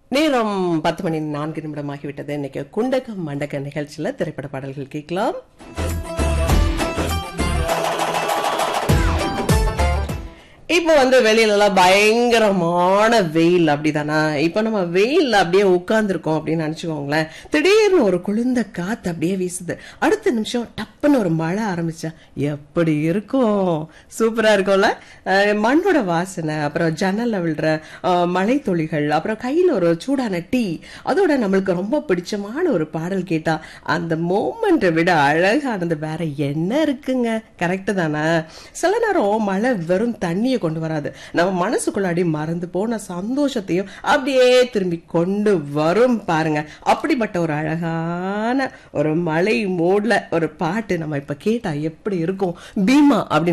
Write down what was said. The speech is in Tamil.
நேரம் பத்து மணி நான்கு நிமிடம் ஆகிவிட்டது இன்னைக்கு குண்டக மண்டக நிகழ்ச்சியில திரைப்பட பாடல்கள் கேட்கலாம் இப்போ வந்து வெளியில எல்லாம் பயங்கரமான வெயில் அப்படிதானா இப்போ நம்ம வெயில்ல அப்படியே உட்கார்ந்துருக்கோம் அப்படின்னு நினைச்சுக்கோங்களேன் திடீர்னு ஒரு குளிர்ந்த காத்து அப்படியே வீசுது அடுத்த நிமிஷம் டப்புன்னு ஒரு மழை ஆரம்பிச்சா எப்படி இருக்கும் சூப்பரா இருக்கும்ல அஹ் மண்ணோட வாசனை அப்புறம் ஜன்னல்ல விழுற அஹ், மழை துளிகள் அப்புறம் கையில ஒரு சூடான டீ அதோட நம்மளுக்கு ரொம்ப பிடிச்சமான ஒரு பாடல் கேட்டா அந்த மூமெண்ட்டை விட அழகானது வேற என்ன இருக்குங்க கரெக்டு தானே சில நேரம் மழை வெறும் தண்ணியை கொண்டு வராது நம்ம மனசுக்குள்ளாடி மறந்து போன சந்தோஷத்தையும் அப்படியே திரும்பி கொண்டு வரும் பாருங்க அப்படிப்பட்ட ஒரு அழகான ஒரு மலை மூட்ல ஒரு பாட்டு நம்ம இப்ப கேட்டா எப்படி இருக்கும் பீமா அப்படின்னு